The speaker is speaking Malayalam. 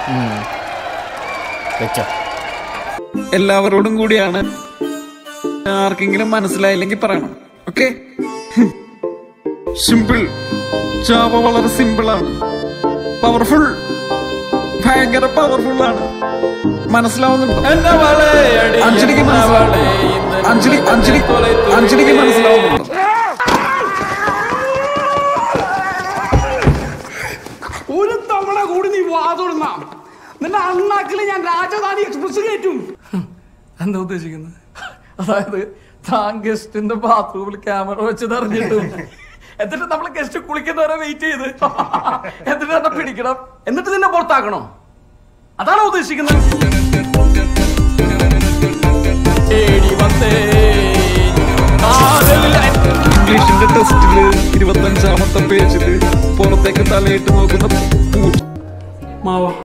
വെച്ചോ എല്ലാവരോടും കൂടിയാണ് ആർക്കെങ്കിലും മനസ്സിലായില്ലെങ്കിൽ പറയണം ഓക്കെ സിമ്പിൾ ജാവ വളരെ സിമ്പിൾ ആണ് പവർഫുൾ ഭയങ്കര പവർഫുൾ ആണ് മനസ്സിലാവുന്നുണ്ടോ അഞ്ജലിക്ക് മനസ്സിലാവുന്നുണ്ടോ അഞ്ജലി അഞ്ജലി അഞ്ജലിക്ക് മനസ്സിലാവുന്നുണ്ടോ ഒരു തവണ കൂടി നീ വാതുടന്ന നിന്റെ അണ്ണാക്കിൽ ഞാൻ രാജധാനി എക്സ്പ്രസ് കയറ്റും എന്താ ഉദ്ദേശിക്കുന്നത് അതായത് താൻ ഗസ്റ്റിന്റെ ബാത്റൂമിൽ ക്യാമറ വെച്ച് തെറിഞ്ഞിട്ടും എന്നിട്ട് നമ്മൾ ഗസ്റ്റ് കുളിക്കുന്നവരെ വെയിറ്റ് ചെയ്ത് എന്നിട്ട് എന്നെ പിടിക്കണം എന്നിട്ട് നിന്നെ പുറത്താക്കണോ അതാണോ ഉദ്ദേശിക്കുന്നത് ഏടി വന്നേ കാതലിലെ ഇംഗ്ലീഷിന്റെ ടെസ്റ്റില് ഇരുപത്തഞ്ചാമത്തെ പേജില് പുറത്തേക്ക് തലയിട്ട് നോക്കുന്ന പൂച്ച മാവ